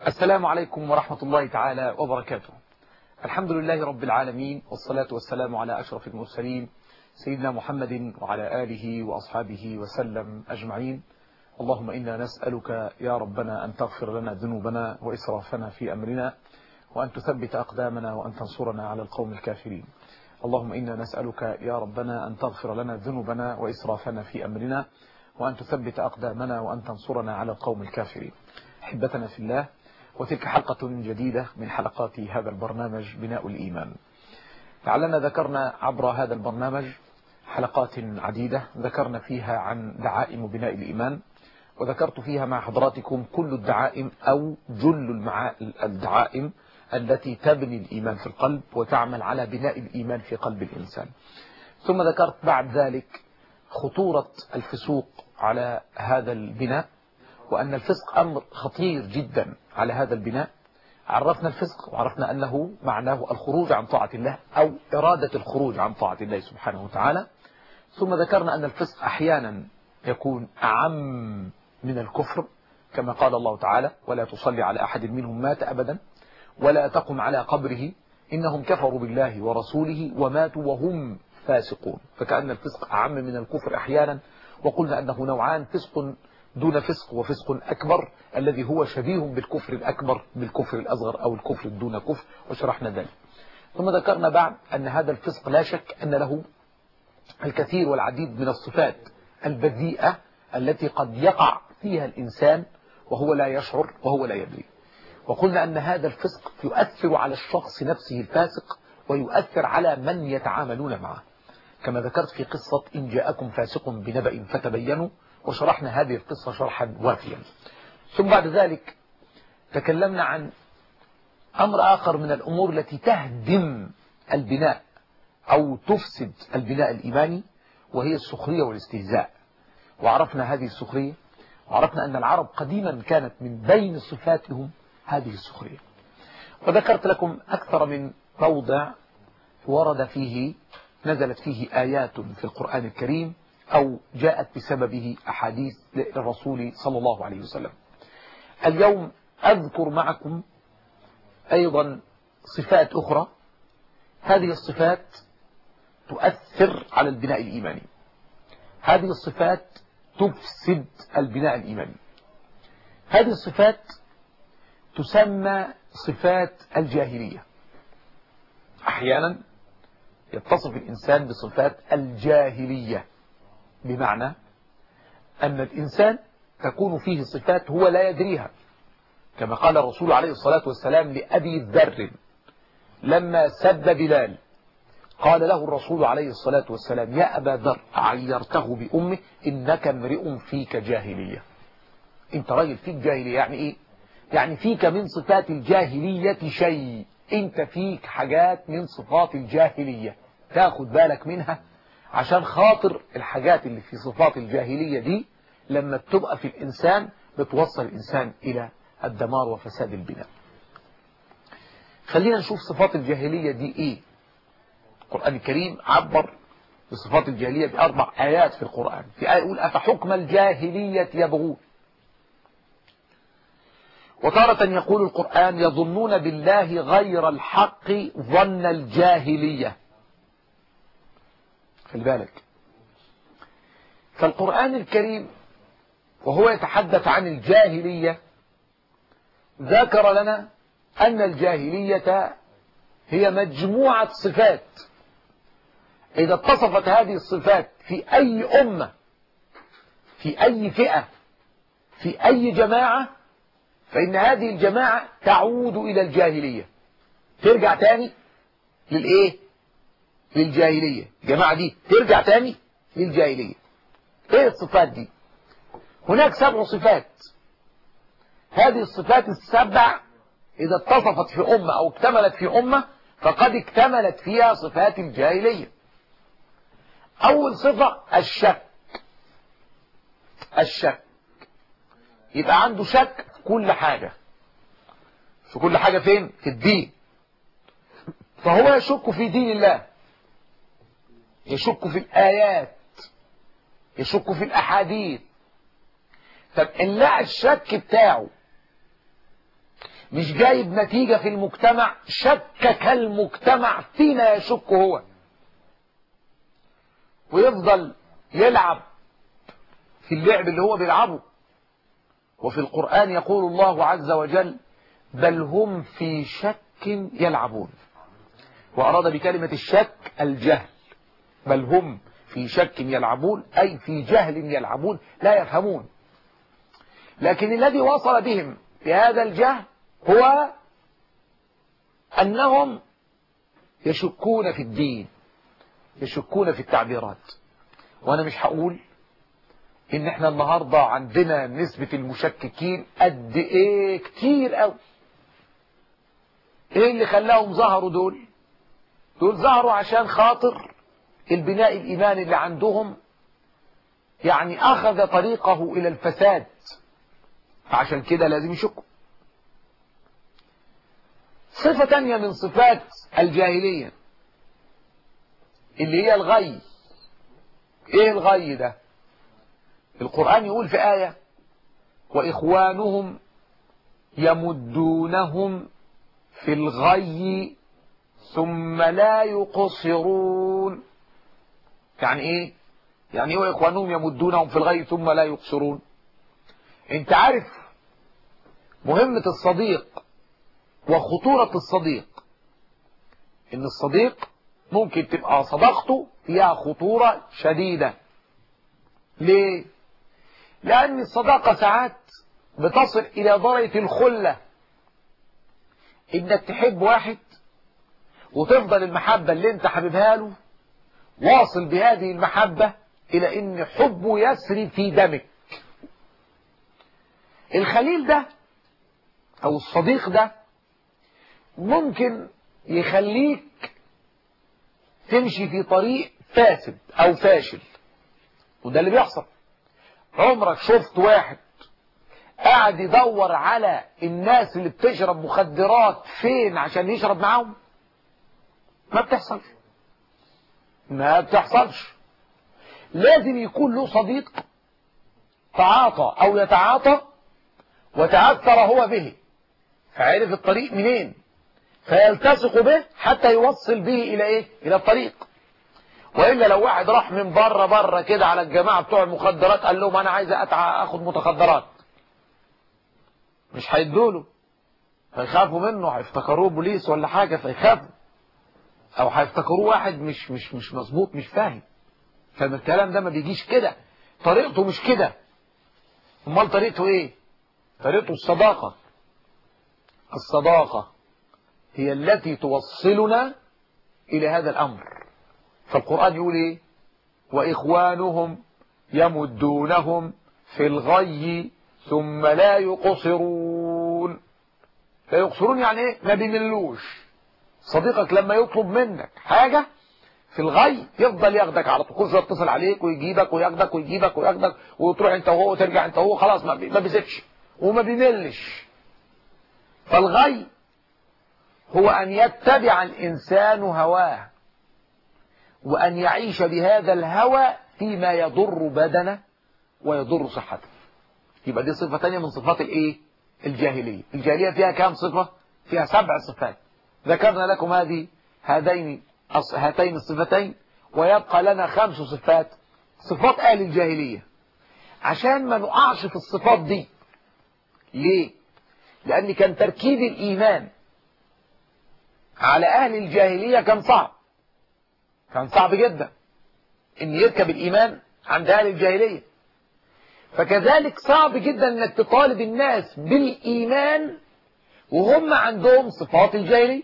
السلام عليكم ورحمة الله تعالى وبركاته الحمد لله رب العالمين والصلاة والسلام على أشرف المرسلين سيدنا محمد وعلى آله وأصحابه وسلم أجمعين اللهم إنا نسألك يا ربنا أن تغفر لنا ذنوبنا وإسرافنا في أمرنا وأن تثبت أقدامنا وأن تنصرنا على القوم الكافرين اللهم إنا نسألك يا ربنا أن تغفر لنا ذنوبنا وإسرافنا في أمرنا وأن تثبت أقدامنا وأن تنصرنا على القوم الكافرين أحبتنا في الله وتلك حلقة جديدة من حلقات هذا البرنامج بناء الإيمان لعلنا ذكرنا عبر هذا البرنامج حلقات عديدة ذكرنا فيها عن دعائم بناء الإيمان وذكرت فيها مع حضراتكم كل الدعائم أو جل الدعائم التي تبني الإيمان في القلب وتعمل على بناء الإيمان في قلب الإنسان ثم ذكرت بعد ذلك خطورة الفسوق على هذا البناء وأن الفسق أمر خطير جدا على هذا البناء عرفنا الفسق وعرفنا أنه معناه الخروج عن طاعة الله أو إرادة الخروج عن طاعة الله سبحانه وتعالى ثم ذكرنا أن الفسق أحيانا يكون أعم من الكفر كما قال الله تعالى ولا تصلي على أحد منهم مات أبدا ولا تقم على قبره إنهم كفروا بالله ورسوله وماتوا وهم فاسقون فكأن الفسق أعم من الكفر أحيانا وقلنا أنه نوعان فسق دون فسق وفسق أكبر الذي هو شبيه بالكفر الأكبر بالكفر الأصغر أو الكفر دون كفر وشرحنا ذلك ثم ذكرنا بعد أن هذا الفسق لا شك أن له الكثير والعديد من الصفات البذيئة التي قد يقع فيها الإنسان وهو لا يشعر وهو لا يدري وقلنا أن هذا الفسق يؤثر على الشخص نفسه الفاسق ويؤثر على من يتعاملون معه كما ذكرت في قصة إن جاءكم فاسق بنبأ فتبينوا وشرحنا هذه القصة شرحا وافيا ثم بعد ذلك تكلمنا عن أمر آخر من الأمور التي تهدم البناء أو تفسد البناء الإيماني وهي السخرية والاستهزاء وعرفنا هذه السخرية وعرفنا أن العرب قديما كانت من بين صفاتهم هذه السخرية وذكرت لكم أكثر من موضع ورد فيه نزلت فيه آيات في القرآن الكريم أو جاءت بسببه أحاديث للرسول صلى الله عليه وسلم اليوم أذكر معكم أيضا صفات أخرى هذه الصفات تؤثر على البناء الإيماني هذه الصفات تفسد البناء الإيماني هذه الصفات تسمى صفات الجاهلية أحيانا يتصف الإنسان بصفات الجاهلية بمعنى أن الإنسان تكون فيه صفات هو لا يدريها كما قال الرسول عليه الصلاة والسلام لأبي الذر لما سب بلال قال له الرسول عليه الصلاة والسلام يا أبا ذر عيرته بأمه إنك امرئ فيك جاهلية انت راجل فيك جاهلية يعني ايه يعني فيك من صفات الجاهلية شيء انت فيك حاجات من صفات الجاهلية تاخد بالك منها عشان خاطر الحاجات اللي في صفات الجاهلية دي لما بتبقى في الإنسان بتوصل الإنسان إلى الدمار وفساد البناء خلينا نشوف صفات الجاهلية دي إيه القرآن الكريم عبر بصفات الجاهلية بأربع آيات في القرآن في آية يقول أفحكم الجاهلية يبغون وتارة يقول القرآن يظنون بالله غير الحق ظن الجاهلية خلي بالك فالقرآن الكريم وهو يتحدث عن الجاهلية ذكر لنا أن الجاهلية هي مجموعة صفات إذا اتصفت هذه الصفات في أي أمة في أي فئة في أي جماعة فإن هذه الجماعة تعود إلى الجاهلية ترجع تاني للإيه للجاهلية الجماعة دي ترجع تاني للجاهلية ايه الصفات دي هناك سبع صفات هذه الصفات السبع إذا اتصفت في أمة أو اكتملت في أمة فقد اكتملت فيها صفات الجاهلية أول صفة الشك الشك يبقى عنده شك في كل حاجة في كل حاجة فين في الدين فهو يشك في دين الله يشك في الآيات يشك في الأحاديث طب إن لقى الشك بتاعه مش جايب نتيجة في المجتمع شكك المجتمع فيما يشك هو ويفضل يلعب في اللعب اللي هو بيلعبه وفي القرآن يقول الله عز وجل بل هم في شك يلعبون وأراد بكلمة الشك الجهل بل هم في شك يلعبون أي في جهل يلعبون لا يفهمون لكن الذي وصل بهم بهذا الجهل هو أنهم يشكون في الدين يشكون في التعبيرات وأنا مش هقول إن إحنا النهاردة عندنا نسبة المشككين قد إيه كتير قوي إيه اللي خلاهم ظهروا دول دول ظهروا عشان خاطر البناء الإيماني اللي عندهم يعني أخذ طريقه إلى الفساد فعشان كده لازم يشكوا صفة تانية من صفات الجاهلية اللي هي الغي ايه الغي ده القرآن يقول في آية وإخوانهم يمدونهم في الغي ثم لا يقصرون يعني ايه يعني ايه وإخوانهم يمدونهم في الغي ثم لا يقصرون انت عارف مهمة الصديق وخطورة الصديق ان الصديق ممكن تبقى صداقته فيها خطورة شديدة ليه لان الصداقة ساعات بتصل الى درجة الخلة انك تحب واحد وتفضل المحبة اللي انت حبيبها له واصل بهذه المحبة الى ان حبه يسري في دمك الخليل ده او الصديق ده ممكن يخليك تمشي في طريق فاسد او فاشل وده اللي بيحصل عمرك شفت واحد قاعد يدور على الناس اللي بتشرب مخدرات فين عشان يشرب معاهم ما بتحصلش ما بتحصلش لازم يكون له صديق تعاطى او يتعاطى وتأثر هو به فعرف الطريق منين فيلتصق به حتى يوصل به إلى إيه إلى الطريق وإلا لو واحد راح من بره بره كده على الجماعة بتوع المخدرات قال لهم أنا عايز أتع... أخد متخدرات مش هيدوله فيخافوا منه هيفتكروه بوليس ولا حاجة فيخافوا أو هيفتكروه واحد مش مش مش مظبوط مش فاهم فمن الكلام ده ما بيجيش كده طريقته مش كده امال طريقته ايه طريقته الصداقة الصداقة هي التي توصلنا إلى هذا الأمر فالقرآن يقول إيه وإخوانهم يمدونهم في الغي ثم لا يقصرون لا يقصرون يعني إيه ما بيملوش صديقك لما يطلب منك حاجة في الغي يفضل ياخدك على طول كل شويه يتصل عليك ويجيبك وياخدك ويجيبك وياخدك وتروح انت وهو وترجع انت وهو خلاص ما بيسيبش وما بيملش فالغي هو أن يتبع الإنسان هواه وأن يعيش بهذا الهوى فيما يضر بدنه ويضر صحته يبقى دي صفة تانية من صفات الايه الجاهلية الجاهلية فيها كام صفة فيها سبع صفات ذكرنا لكم هذه هذين هاتين الصفتين ويبقى لنا خمس صفات صفات أهل الجاهلية عشان ما نقعش في الصفات دي ليه لأن كان تركيب الإيمان على أهل الجاهلية كان صعب كان صعب جدا ان يركب الإيمان عند أهل الجاهلية فكذلك صعب جدا انك تطالب الناس بالإيمان وهم عندهم صفات الجاهلية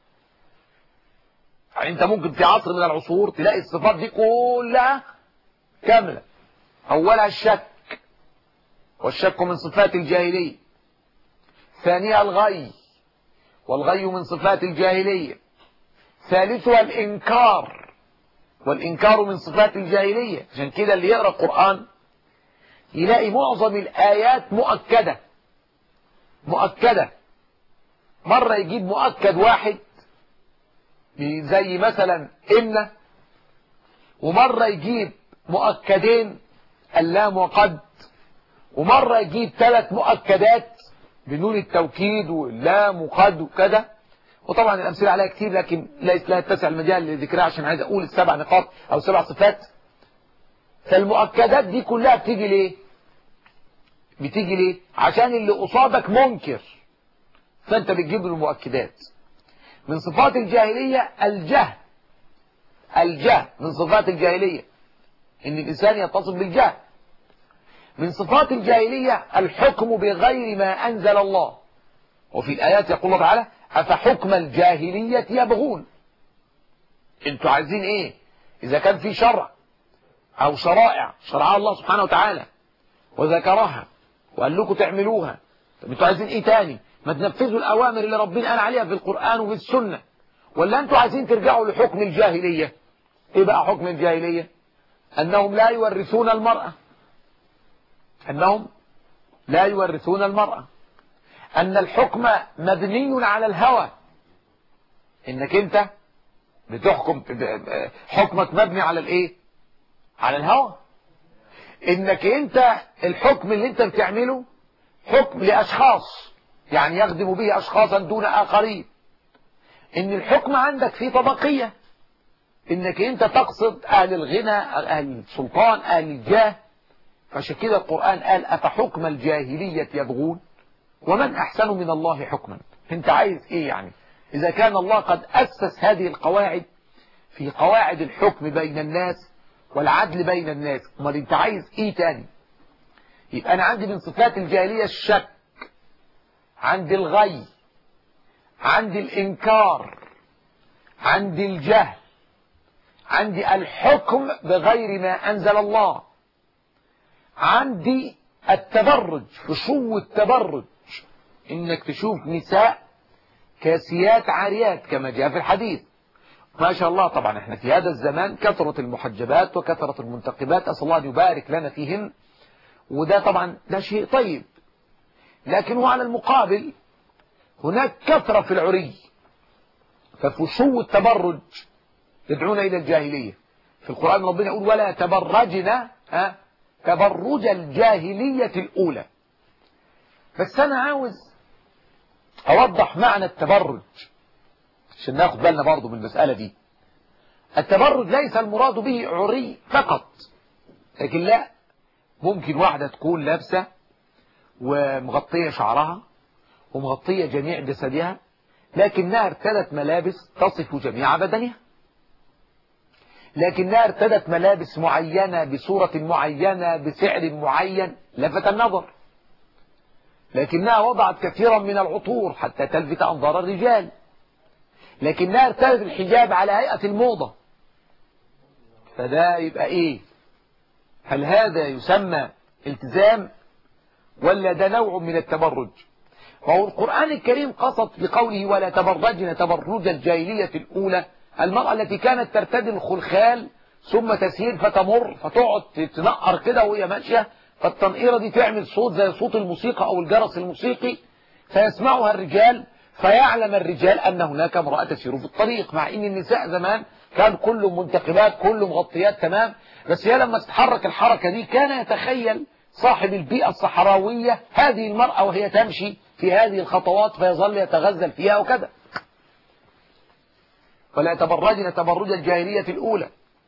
يعني انت ممكن في عصر من العصور تلاقي الصفات دي كلها كاملة أولها الشك والشك من صفات الجاهلية ثانيها الغي والغي من صفات الجاهلية ثالثها الإنكار والإنكار من صفات الجاهلية عشان كده اللي يقرأ القرآن يلاقي معظم الآيات مؤكدة مؤكدة مرة يجيب مؤكد واحد زي مثلا إن ومرة يجيب مؤكدين اللام وقد ومرة يجيب ثلاث مؤكدات بنون التوكيد واللام وقد وكذا وطبعا الأمثلة عليها كتير لكن لا يتسع المجال لذكرها عشان عايز أقول السبع نقاط أو سبع صفات فالمؤكدات دي كلها بتيجي ليه بتيجي ليه عشان اللي قصادك منكر فانت بتجيب له المؤكدات من صفات الجاهلية الجهل الجهل من صفات الجاهلية ان الانسان يتصف بالجهل من صفات الجاهلية الحكم بغير ما انزل الله وفي الايات يقول الله تعالى افحكم الجاهلية يبغون انتوا عايزين ايه اذا كان في شرع او شرائع شرعها الله سبحانه وتعالى وذكرها وقال لكم تعملوها طب انتوا عايزين ايه تاني ما تنفذوا الأوامر اللي ربنا قال عليها في القرآن وفي السنة ولا أنتوا عايزين ترجعوا لحكم الجاهلية إيه بقى حكم الجاهلية أنهم لا يورثون المرأة أنهم لا يورثون المرأة أن الحكم مبني على الهوى إنك أنت بتحكم حكمك مبني على الإيه على الهوى إنك أنت الحكم اللي أنت بتعمله حكم لأشخاص يعني يخدم به أشخاصا دون آخرين إن الحكم عندك فيه طبقية إنك أنت تقصد أهل الغنى أهل السلطان أهل الجاه فعشان كده القرآن قال أفحكم الجاهلية يبغون ومن أحسن من الله حكما أنت عايز إيه يعني إذا كان الله قد أسس هذه القواعد في قواعد الحكم بين الناس والعدل بين الناس امال أنت عايز إيه تاني يبقى أنا عندي من صفات الجاهلية الشك عندي الغي عندي الإنكار عندي الجهل عندي الحكم بغير ما أنزل الله عندي التبرج فشو التبرج إنك تشوف نساء كاسيات عاريات كما جاء في الحديث ما شاء الله طبعا احنا في هذا الزمان كثرة المحجبات وكثرة المنتقبات أسأل الله أن يبارك لنا فيهن وده طبعا ده شيء طيب لكن هو على المقابل هناك كثرة في العري ففشو التبرج يدعون إلى الجاهلية في القرآن ربنا يقول ولا تبرجنا ها تبرج الجاهلية الأولى بس أنا عاوز أوضح معنى التبرج عشان ناخد بالنا برضه من المسألة دي التبرج ليس المراد به عري فقط لكن لا ممكن واحدة تكون لابسة ومغطية شعرها ومغطية جميع جسدها لكنها ارتدت ملابس تصف جميع بدنها لكنها ارتدت ملابس معينة بصورة معينة بسعر معين لفت النظر لكنها وضعت كثيرا من العطور حتى تلفت أنظار الرجال لكنها ارتدت الحجاب على هيئة الموضة فده يبقى ايه هل هذا يسمى التزام ولا ده نوع من التبرج فهو القرآن الكريم قصد بقوله ولا تبرجن تبرج الجاهلية الأولى المرأة التي كانت ترتدي الخلخال ثم تسير فتمر فتقعد تنقر كده وهي ماشية فالتنقيرة دي تعمل صوت زي صوت الموسيقى أو الجرس الموسيقي فيسمعها الرجال فيعلم الرجال أن هناك امرأة تسير في الطريق مع أن النساء زمان كان كله منتقبات كله مغطيات تمام بس هي لما تتحرك الحركة دي كان يتخيل صاحب البيئة الصحراوية هذه المرأة وهي تمشي في هذه الخطوات فيظل يتغزل فيها وكذا ولا يتبرجن تبرج الجاهلية الأولى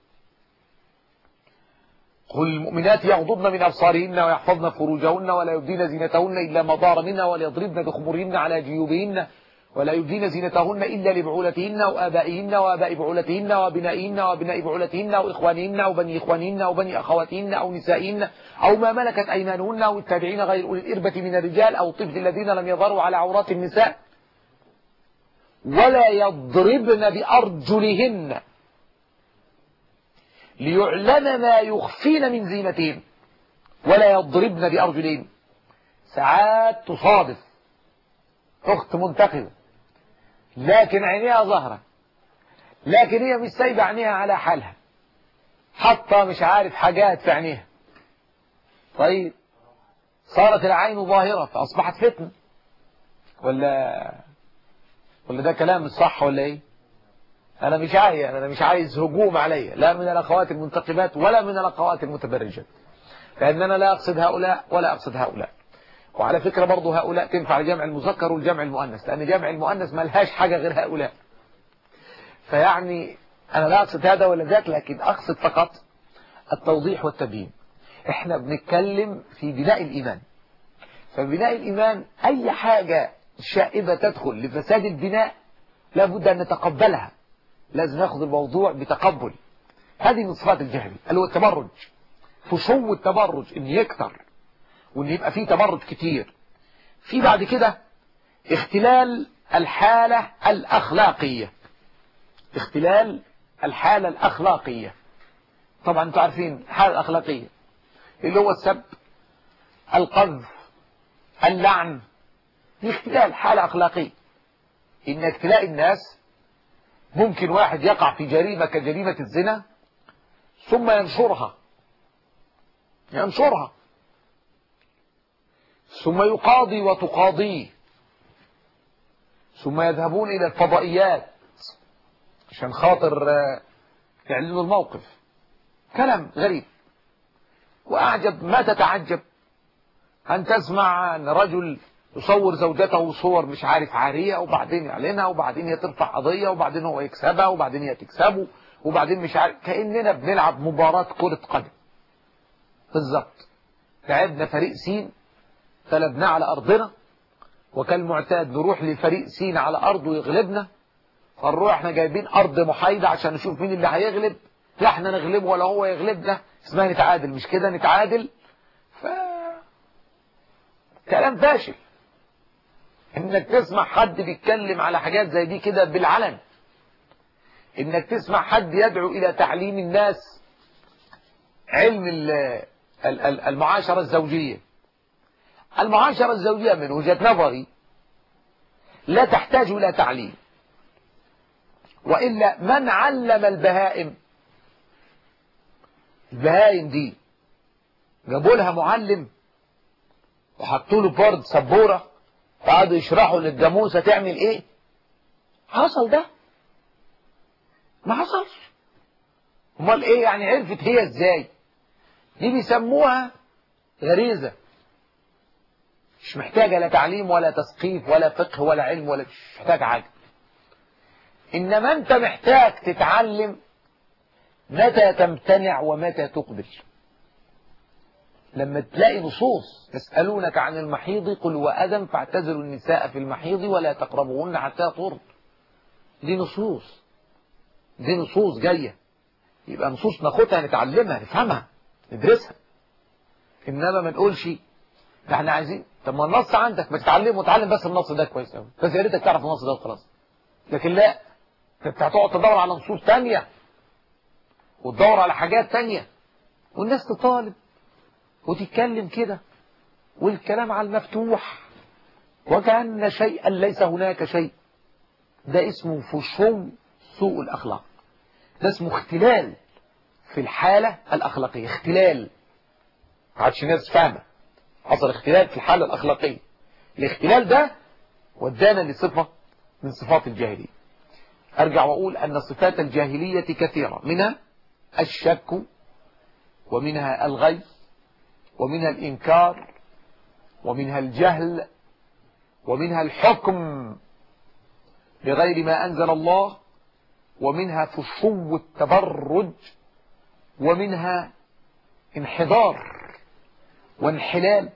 قل المؤمنات يغضضن من أبصارهن ويحفظن فروجهن ولا يبدين زينتهن إلا ما ظهر منها وليضربن بخمرهن على جيوبهن ولا يبدين زينتهن إلا لبعولتهن وآبائهن وآباء بعولتهن وابنائهن وابناء بعولتهن وإخوانهن وبني إخوانهن وبني أخواتهن أو نسائهن أو ما ملكت أيمانهن أو التابعين غير أولي الإربة من الرجال أو الطفل الذين لم يظهروا على عورات النساء ولا يضربن بأرجلهن ليعلم ما يخفين من زينتهن ولا يضربن بأرجلهن ساعات تصادف أخت منتقبة لكن عينيها ظهرة لكن هي مش سايبة عينيها على حالها حتى مش عارف حاجات في عينيها طيب صارت العين ظاهرة فأصبحت فتنة ولا ولا ده كلام مش صح ولا ايه انا مش عايز انا مش عايز هجوم عليا لا من الاخوات المنتقبات ولا من الاخوات المتبرجات لان انا لا اقصد هؤلاء ولا اقصد هؤلاء وعلى فكرة برضه هؤلاء تنفع الجمع المذكر والجمع المؤنث لأن جمع المؤنث ما لهاش حاجة غير هؤلاء فيعني أنا لا أقصد هذا ولا ذاك لكن أقصد فقط التوضيح والتبيين احنا بنتكلم في بناء الإيمان فبناء الإيمان أي حاجة شائبة تدخل لفساد البناء لابد أن نتقبلها لازم ناخذ الموضوع بتقبل هذه من صفات الجهل اللي هو التبرج فشو التبرج ان يكتر وان يبقى فيه تبرج كتير في بعد كده اختلال الحالة الأخلاقية اختلال الحالة الأخلاقية طبعا انتوا عارفين الحالة الأخلاقية اللي هو السب القذف اللعن دي اختلال حالة أخلاقية إنك تلاقي الناس ممكن واحد يقع في جريمة كجريمة الزنا ثم ينشرها ينشرها ثم يقاضي وتقاضيه ثم يذهبون إلى الفضائيات عشان خاطر يعلنوا الموقف كلام غريب وأعجب ما تتعجب أن تسمع أن رجل يصور زوجته صور مش عارف عارية وبعدين يعلنها وبعدين هي ترفع قضية وبعدين هو يكسبها وبعدين هي تكسبه وبعدين مش عارف كأننا بنلعب مباراة كرة قدم بالظبط لعبنا فريق سين غلبناه على أرضنا وكالمعتاد نروح لفريق سين على أرضه يغلبنا فنروح احنا جايبين أرض محايدة عشان نشوف مين اللي هيغلب لا احنا نغلبه ولا هو يغلبنا اسمها نتعادل مش كده نتعادل ف كلام فاشل انك تسمع حد بيتكلم على حاجات زي دي كده بالعلن انك تسمع حد يدعو الى تعليم الناس علم المعاشرة الزوجية المعاشرة الزوجية من وجهة نظري لا تحتاج إلى تعليم وإلا من علم البهائم البهائم دي جابوا لها معلم وحطوا له بورد سبورة وقعدوا يشرحوا للجاموسة تعمل ايه حصل ده ما حصلش امال ايه يعني عرفت هي ازاي دي بيسموها غريزة مش محتاجة لا تعليم ولا تثقيف ولا فقه ولا علم ولا مش محتاج حاجة إنما أنت محتاج تتعلم متى تمتنع ومتى تقبل لما تلاقي نصوص يسألونك عن المحيض قل وأذن فاعتزلوا النساء في المحيض ولا تقربوهن حتى طهر دي نصوص دي نصوص جاية يبقى نصوص ناخدها نتعلمها نفهمها ندرسها إنما ما نقولش ده احنا عايزين طب ما النص عندك ما تتعلم وتعلم بس النص ده كويس قوي بس يا ريتك تعرف النص ده وخلاص لكن لا انت هتقعد تدور على نصوص تانية وتدور على حاجات تانية والناس تطالب وتتكلم كده والكلام على المفتوح وكأن شيئا ليس هناك شيء ده اسمه فشو سوء الأخلاق ده اسمه اختلال في الحالة الأخلاقية اختلال عادش الناس فاهمة حصل اختلال في الحالة الأخلاقية الاختلال ده ودانا لصفة من صفات الجاهلية أرجع وأقول أن صفات الجاهلية كثيرة منها الشك ومنها الغي ومنها الإنكار ومنها الجهل ومنها الحكم بغير ما أنزل الله ومنها فشو التبرج ومنها انحدار وانحلال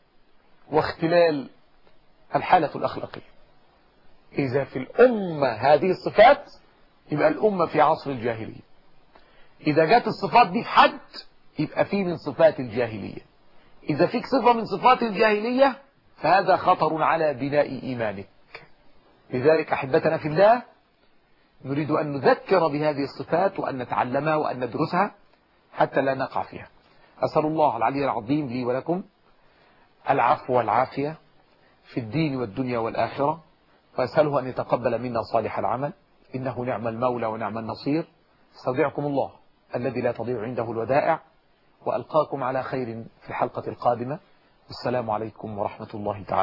واختلال الحالة الأخلاقية إذا في الأمة هذه الصفات يبقى الأمة في عصر الجاهلية إذا جت الصفات دي في حد يبقى في من صفات الجاهلية إذا فيك صفة من صفات الجاهلية فهذا خطر على بناء إيمانك لذلك أحبتنا في الله نريد أن نذكر بهذه الصفات وأن نتعلمها وأن ندرسها حتى لا نقع فيها أسأل الله العلي العظيم لي ولكم العفو والعافية في الدين والدنيا والآخرة وأسأله أن يتقبل منا صالح العمل إنه نعم المولى ونعم النصير استودعكم الله الذي لا تضيع عنده الودائع وألقاكم على خير في الحلقة القادمة والسلام عليكم ورحمة الله تعالى